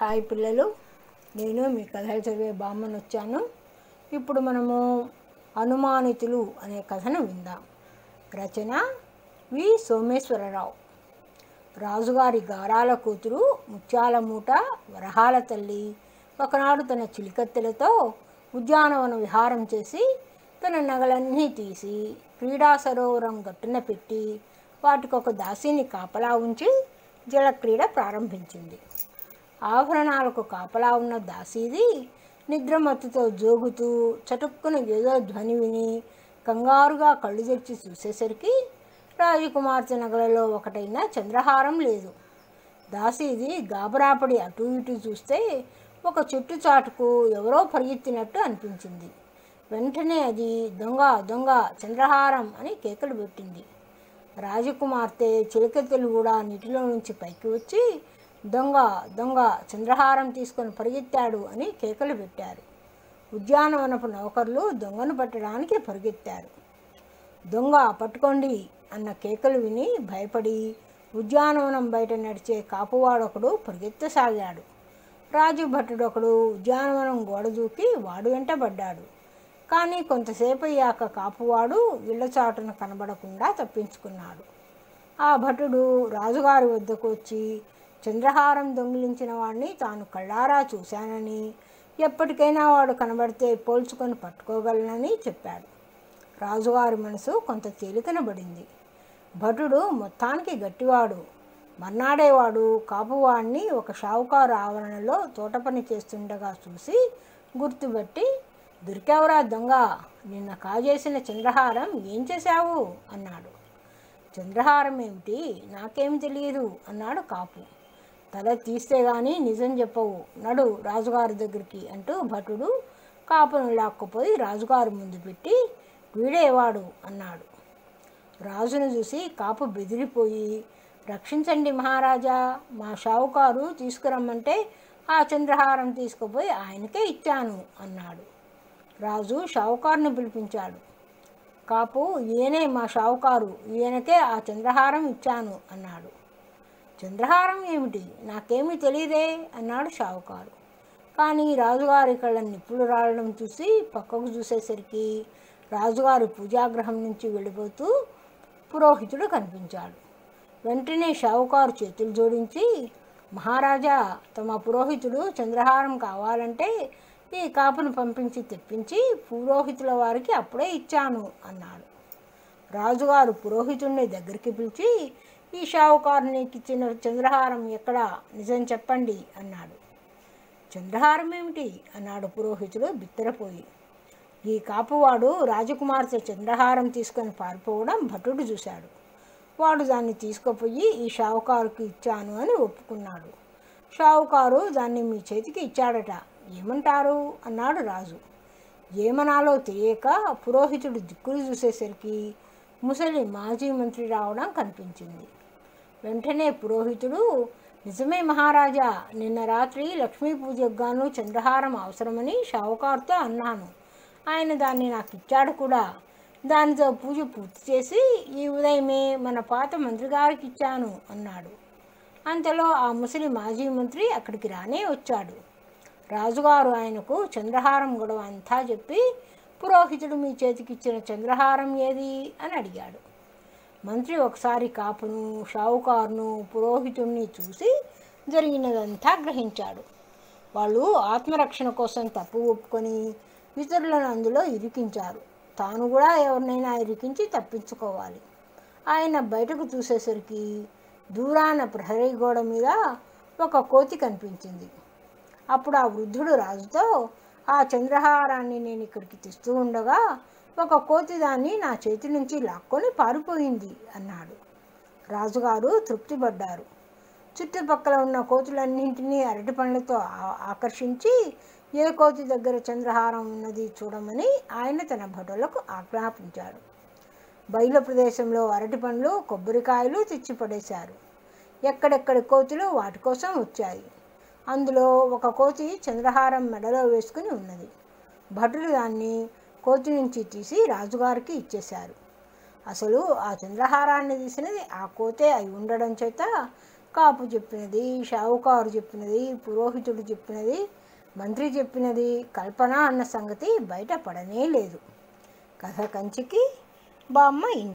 hi పిల్లలు నేను మీ కథలు చదివే బామ్మను వచ్చాను ఇప్పుడు మనము అనుమానితులు అనే కథను విందాం రచన వి సోమేశ్వరరావు రాజుగారి గారాల కూతురు ముత్యాల మూట వరహాల తల్లి ఒకనాడు తన చిలికత్తెలతో ఉద్యానవన విహారం చేసి తన నగలన్నీ తీసి క్రీడా సరోవరం గట్టున పెట్టి వాటికొక దాసిని కాపలా ఉంచి జలక్రీడ ప్రారంభించింది ఆభరణాలకు కాపలా ఉన్న దాసీది నిద్రమత్తుతో జోగుతూ చటుక్కున ఏదో ధ్వని విని కంగారుగా కళ్ళు తెరిచి చూసేసరికి రాజకుమార్తె నగలలో ఒకటైన చంద్రహారం లేదు దాసీది గాబరాపడి అటు ఇటు చూస్తే ఒక చెట్టు చాటుకు ఎవరో పరిగెత్తినట్టు అనిపించింది వెంటనే అది దొంగ దొంగ చంద్రహారం అని కేకలు పెట్టింది రాజకుమార్తె చిలకెత్తెలు కూడా నీటిలో నుంచి పైకి వచ్చి దొంగ దొంగ చంద్రహారం తీసుకొని పరిగెత్తాడు అని కేకలు పెట్టారు ఉద్యానవనపు నౌకర్లు దొంగను పట్టడానికి పరిగెత్తారు దొంగ పట్టుకోండి అన్న కేకలు విని భయపడి ఉద్యానవనం బయట నడిచే కాపువాడొకడు పరిగెత్తసాగాడు రాజు భట్టుడొకడు ఉద్యానవనం గోడ దూకి వాడు వెంటబడ్డాడు కానీ కొంతసేపు అయ్యాక కాపువాడు ఇళ్ల చాటున కనబడకుండా తప్పించుకున్నాడు ఆ భటుడు రాజుగారి వద్దకు వచ్చి చంద్రహారం దొంగిలించిన వాడిని తాను కళ్ళారా చూశానని ఎప్పటికైనా వాడు కనబడితే పోల్చుకొని పట్టుకోగలనని చెప్పాడు రాజుగారి మనసు కొంత తేలికనబడింది భటుడు మొత్తానికి గట్టివాడు మర్నాడేవాడు కాపువాడిని ఒక షావుకారు ఆవరణలో తోట పని చేస్తుండగా చూసి గుర్తుపెట్టి దొరికావురా దొంగ నిన్న కాజేసిన చంద్రహారం ఏం చేశావు అన్నాడు చంద్రహారం ఏమిటి నాకేం తెలియదు అన్నాడు కాపు తల తీస్తే గాని నిజం చెప్పవు నడు రాజుగారి దగ్గరికి అంటూ భటుడు కాపును లాక్కుపోయి రాజుగారి ముందు పెట్టి వీడేవాడు అన్నాడు రాజును చూసి కాపు బెదిరిపోయి రక్షించండి మహారాజా మా షావుకారు తీసుకురమ్మంటే ఆ చంద్రహారం తీసుకుపోయి ఆయనకే ఇచ్చాను అన్నాడు రాజు షావుకారుని పిలిపించాడు కాపు ఈయనే మా షావుకారు ఈయనకే ఆ చంద్రహారం ఇచ్చాను అన్నాడు చంద్రహారం ఏమిటి నాకేమీ తెలియదే అన్నాడు షావుకారు కానీ రాజుగారి కళ్ళ నిప్పులు రావడం చూసి పక్కకు చూసేసరికి రాజుగారి పూజాగ్రహం నుంచి వెళ్ళిపోతూ పురోహితుడు కనిపించాడు వెంటనే షావుకారు చేతులు జోడించి మహారాజా తమ పురోహితుడు చంద్రహారం కావాలంటే ఈ కాపును పంపించి తెప్పించి పురోహితుల వారికి అప్పుడే ఇచ్చాను అన్నాడు రాజుగారు పురోహితుడిని దగ్గరికి పిలిచి ఈ షావుకారునికి ఇచ్చిన చంద్రహారం ఎక్కడా నిజం చెప్పండి అన్నాడు చంద్రహారం ఏమిటి అన్నాడు పురోహితుడు బిత్తరపోయి ఈ కాపువాడు రాజకుమార్తె చంద్రహారం తీసుకొని పారిపోవడం భటుడు చూశాడు వాడు దాన్ని తీసుకుపోయి ఈ షావుకారుకి ఇచ్చాను అని ఒప్పుకున్నాడు షావుకారు దాన్ని మీ చేతికి ఇచ్చాడట ఏమంటారు అన్నాడు రాజు ఏమనాలో తెలియక పురోహితుడు దిక్కులు చూసేసరికి ముసలి మాజీ మంత్రి రావడం కనిపించింది వెంటనే పురోహితుడు నిజమే మహారాజా నిన్న రాత్రి లక్ష్మీ పూజకు గాను చంద్రహారం అవసరమని షావుకారుతో అన్నాను ఆయన దాన్ని నాకు ఇచ్చాడు కూడా దానితో పూజ పూర్తి చేసి ఈ ఉదయమే మన పాత మంత్రి గారికి ఇచ్చాను అన్నాడు అంతలో ఆ ముసలి మాజీ మంత్రి అక్కడికి రానే వచ్చాడు రాజుగారు ఆయనకు చంద్రహారం గొడవ అంతా చెప్పి పురోహితుడు మీ చేతికిచ్చిన చంద్రహారం ఏది అని అడిగాడు మంత్రి ఒకసారి కాపును షావుకారును పురోహితుడిని చూసి జరిగినదంతా గ్రహించాడు వాళ్ళు ఆత్మరక్షణ కోసం తప్పు ఒప్పుకొని ఇతరులను అందులో ఇరికించారు తాను కూడా ఎవరినైనా ఇరికించి తప్పించుకోవాలి ఆయన బయటకు చూసేసరికి దూరాన ప్రహరీ గోడ మీద ఒక కోతి కనిపించింది అప్పుడు ఆ వృద్ధుడు రాజుతో ఆ చంద్రహారాన్ని నేను ఇక్కడికి తెస్తూ ఉండగా ఒక కోతి దాన్ని నా చేతి నుంచి లాక్కొని పారిపోయింది అన్నాడు రాజుగారు తృప్తిపడ్డారు చుట్టుపక్కల ఉన్న కోతులన్నింటినీ అరటి పండ్లతో ఆకర్షించి ఏ కోతి దగ్గర చంద్రహారం ఉన్నది చూడమని ఆయన తన భటులకు ఆజ్ఞాపించాడు బయలు ప్రదేశంలో అరటి పండ్లు కొబ్బరికాయలు తెచ్చిపడేశారు ఎక్కడెక్కడి కోతులు వాటి కోసం వచ్చాయి అందులో ఒక కోతి చంద్రహారం మెడలో వేసుకుని ఉన్నది భటులు దాన్ని కోతి నుంచి తీసి రాజుగారికి ఇచ్చేశారు అసలు ఆ చంద్రహారాన్ని తీసినది ఆ కోతే అయి ఉండడం చేత కాపు చెప్పినది షావుకారు చెప్పినది పురోహితుడు చెప్పినది మంత్రి చెప్పినది కల్పన అన్న సంగతి బయట పడనే లేదు కథ కంచికి బామ్మ ఇంటి